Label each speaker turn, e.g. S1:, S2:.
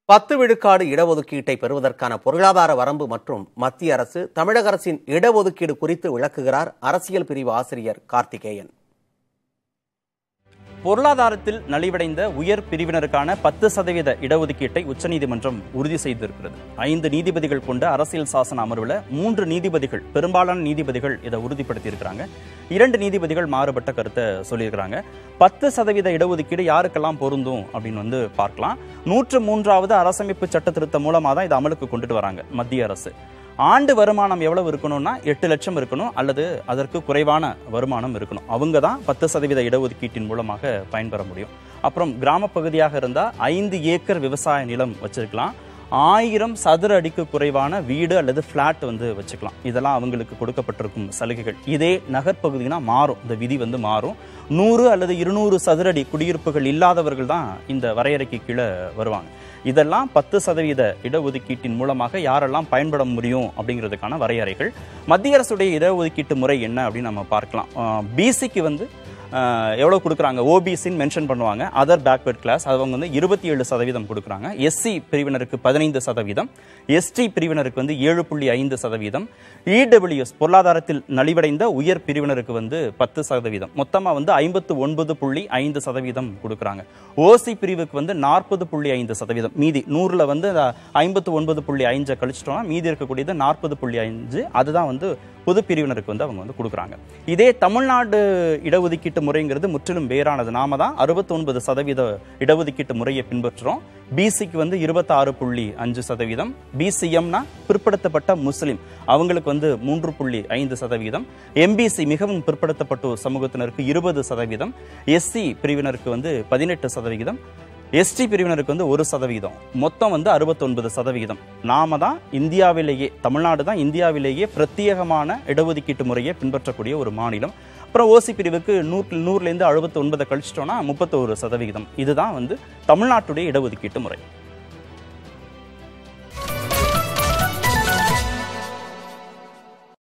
S1: பத்து விழுக்காடு இடஒதுக்கீட்டை பெறுவதற்கான பொருளாதார வரம்பு மற்றும் மத்திய அரசு தமிழக அரசின் இடஒதுக்கீடு குறித்து விளக்குகிறார் அரசியல் பிரிவு ஆசிரியர் கார்த்திகேயன்
S2: பொருளாதாரத்தில் நலிவடைந்த உயர் பிரிவினருக்கான பத்து சதவீத இடஒதுக்கீட்டை உச்சநீதிமன்றம் உறுதி செய்திருக்கிறது ஐந்து நீதிபதிகள் கொண்ட அரசியல் சாசன அமர்வில் மூன்று நீதிபதிகள் பெரும்பாலான நீதிபதிகள் இதை உறுதிப்படுத்தியிருக்கிறாங்க இரண்டு நீதிபதிகள் மாறுபட்ட கருத்தை சொல்லியிருக்கிறாங்க பத்து சதவீத இடஒதுக்கீடு யாருக்கெல்லாம் பொருந்தும் அப்படின்னு வந்து பார்க்கலாம் நூற்று மூன்றாவது அரசமைப்பு சட்ட திருத்தம் மூலமாக தான் இதை அமலுக்கு கொண்டுட்டு வராங்க மத்திய அரசு ஆண்டு வருமானம் எவ்வளவு இருக்கணும்னா எட்டு லட்சம் இருக்கணும் அல்லது அதற்கு குறைவான வருமானம் இருக்கணும் அவங்க தான் பத்து சதவீத இடஒதுக்கீட்டின் மூலமாக பயன்பெற முடியும் அப்புறம் கிராம பகுதியாக இருந்தால் ஐந்து ஏக்கர் விவசாய நிலம் வச்சிருக்கலாம் ஆயிரம் சதுர அடிக்கு குறைவான வீடு அல்லது ஃப்ளாட் வந்து வச்சுக்கலாம் இதெல்லாம் அவங்களுக்கு கொடுக்கப்பட்டிருக்கும் சலுகைகள் இதே நகர்ப்பகுதினா மாறும் இந்த விதி வந்து மாறும் நூறு அல்லது இருநூறு சதுரடி குடியிருப்புகள் இல்லாதவர்கள் தான் இந்த வரையறைக்கு கீழே வருவாங்க இதெல்லாம் பத்து சதவீத இடஒதுக்கீட்டின் மூலமாக யாரெல்லாம் பயன்பட முடியும் அப்படிங்கிறதுக்கான வரையறைகள் மத்திய அரசுடைய இடஒதுக்கீட்டு முறை என்ன அப்படின்னு நம்ம பார்க்கலாம் பிசிக்கு வந்து ஆஹ், எவ்வளவு கொடுக்குறாங்க ஓபிசின்னு மென்ஷன் பண்ணுவாங்க அதர் பேக்வர்ட் கிளாஸ் அவங்க வந்து இருபத்தி ஏழு சதவீதம் கொடுக்குறாங்க எஸ்சி பிரிவினருக்கு பதினைந்து சதவீதம் எஸ்டி பிரிவினருக்கு வந்து ஏழு புள்ளி ஐந்து சதவீதம் இடபிள்யூஎஸ் பொருளாதாரத்தில் நலிவடைந்த உயர் பிரிவினருக்கு வந்து பத்து சதவீதம் மொத்தமாக வந்து ஐம்பத்து ஒன்பது புள்ளி ஐந்து சதவீதம் கொடுக்குறாங்க ஓசி பிரிவுக்கு வந்து நாற்பது புள்ளி ஐந்து சதவீதம் மீதி நூறுல வந்து ஐம்பத்து ஒன்பது புள்ளி ஐஞ்சை கழிச்சிட்டோம்னா மீதி இருக்கக்கூடியது நாற்பது புள்ளி அஞ்சு அதுதான் வந்து பொது பிரிவினருக்கு வந்து அவங்க வந்து கொடுக்குறாங்க இதே தமிழ்நாடு இடஒதுக்கீட்டு முறைங்கிறது முற்றிலும் வேறானது நாம தான் அறுபத்தொன்பது சதவீத இடஒதுக்கீட்டு முறையை பின்பற்றுறோம் பிசிக்கு வந்து இருபத்தாறு புள்ளி அஞ்சு சதவீதம் பிசிஎம்னா பிற்படுத்தப்பட்ட முஸ்லிம் அவங்களுக்கு வந்து மூன்று புள்ளி ஐந்து சதவீதம் எம்பிசி மிகவும் பிற்படுத்தப்பட்ட ஒரு சமூகத்தினருக்கு இருபது சதவீதம் எஸ்சி பிரிவினருக்கு வந்து பதினெட்டு சதவிகிதம் எஸ்டி பிரிவினருக்கு வந்து ஒரு சதவீதம் மொத்தம் வந்து அறுபத்தொன்பது சதவிகிதம் நாம தான் இந்தியாவிலேயே தமிழ்நாடு தான் இந்தியாவிலேயே பிரத்யேகமான இடஒதுக்கீட்டு முறையை பின்பற்றக்கூடிய ஒரு மாநிலம் அப்புறம் ஓசி பிரிவுக்கு நூற்று நூறுலேருந்து அறுபத்தி ஒன்பதை கழிச்சிட்டோம்னா முப்பத்தோரு சதவிகிதம் இதுதான் வந்து தமிழ்நாட்டுடைய இடஒதுக்கீட்டு முறை